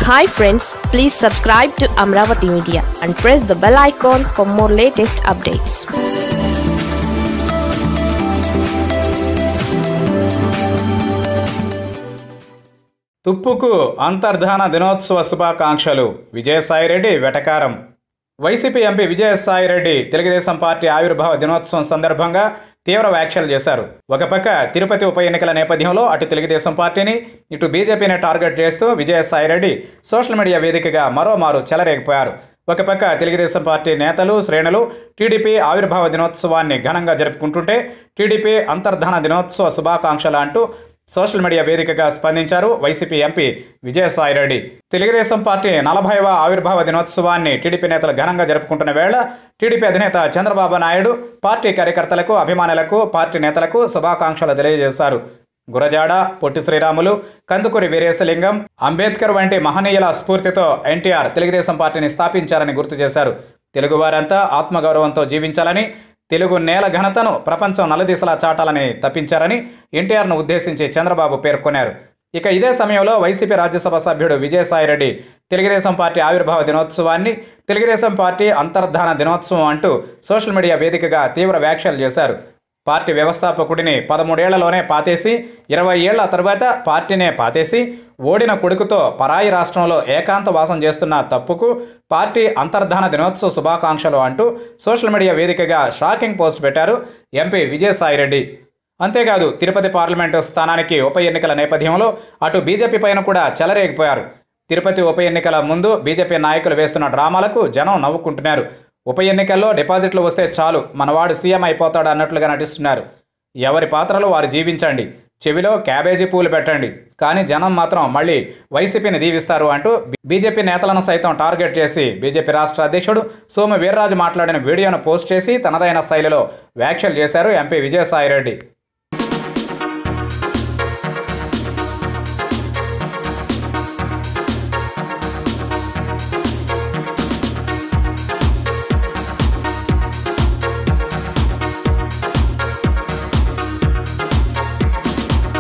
hi friends please subscribe to Amaravati media and press the bell icon for more latest updates తుప్పుకు అంతర్ధాన దినోత్సవ శుభాకాంక్షలు విజయసాయిరెడ్డి వెటకారం YCP MP Vijayasai Reddy Telugu Desam party ఆవిర్భావ దినోత్సవం సందర్భంగా తీవ్ర వ్యాఖ్యలు చేశారు ఒక పక్క తిరుపతి ఉప ఎన్నికల నేపథ్యంలో అటు తెలుగుదేశం పార్టీని ఇటు బీజేపీని టార్గెట్ చేస్తూ విజయసాయిరెడ్డి సోషల్ మీడియా వేదికగా మరోమారు చెలరేగిపోయారు ఒక పక్క తెలుగుదేశం పార్టీ నేతలు శ్రేణులు టీడీపీ ఆవిర్భావ దినోత్సవాన్ని ఘనంగా జరుపుకుంటుంటే టీడీపీ అంతర్ధాన దినోత్సవ శుభాకాంక్షలు అంటూ సోషల్ మీడియా వేదికగా స్పందించారు YCP MP Vijayasai Reddy Telugu Desam party నలభైవ ఆవిర్భావ దినోత్సవాన్ని టీడీపీ నేతలు ఘనంగా జరుపుకుంటున్న వేళ టీడీపీ అధినేత చంద్రబాబు నాయుడు పార్టీ కార్యకర్తలకు అభిమానులకు పార్టీ నేతలకు శుభాకాంక్షలు తెలియజేశారు గురజాడ పొట్టి శ్రీరాములు కందుకూరి వీరేశలింగం అంబేద్కర్ వంటి మహనీయుల స్ఫూర్తితో ఎన్టీఆర్ తెలుగుదేశం పార్టీని స్థాపించారని గుర్తు చేశారు తెలుగువారంతా ఆత్మగౌరవంతో జీవించాలని తెలుగు నేల ఘనతను ప్రపంచం నలుదిశలా చాటాలని తప్పించారని ఎన్టీఆర్ను ఉద్దేశించి చంద్రబాబు పేర్కొన్నారు ఇక ఇదే సమయంలో వైసీపీ రాజ్యసభ సభ్యుడు విజయసాయిరెడ్డి తెలుగుదేశం పార్టీ ఆవిర్భావ దినోత్సవాన్ని తెలుగుదేశం పార్టీ అంతర్ధాన దినోత్సవం అంటూ సోషల్ మీడియా వేదికగా తీవ్ర వ్యాఖ్యలు చేశారు పార్టీ వ్యవస్థాపకుడిని పదమూడేళ్లలోనే పాతేసి ఇరవై ఏళ్ల తర్వాత పార్టీనే పాతేసి ఓడిన కొడుకుతో పరాయి రాష్ట్రంలో ఏకాంత వాసం చేస్తున్న తప్పుకు పార్టీ అంతర్ధాన దినోత్సవ శుభాకాంక్షలు అంటూ సోషల్ మీడియా వేదికగా షాకింగ్ పోస్ట్ పెట్టారు ఎంపీ విజయసాయిరెడ్డి అంతేకాదు తిరుపతి పార్లమెంటు స్థానానికి ఉప ఎన్నికల నేపథ్యంలో అటు బీజేపీ పైన కూడా చెలరేగిపోయారు తిరుపతి ఉప ఎన్నికల ముందు బీజేపీ నాయకులు వేస్తున్న డ్రామాలకు జనం నవ్వుకుంటున్నారు ఉప ఎన్నికల్లో డిపాజిట్లు వస్తే చాలు మనవాడు సీఎం అయిపోతాడు అన్నట్లుగా నటిస్తున్నారు ఎవరి పాత్రలు వారు జీవించండి చెవిలో క్యాబేజీ పూలు పెట్టండి కానీ జనం మాత్రం మళ్ళీ వైసీపీని దీవిస్తారు అంటూ బీజేపీ నేతలను సైతం టార్గెట్ చేసి బీజేపీ రాష్ట్ర అధ్యక్షుడు సోము వీర్రాజు మాట్లాడిన వీడియోను పోస్ట్ చేసి తనదైన శైలిలో వ్యాఖ్యలు చేశారు ఎంపీ విజయసాయిరెడ్డి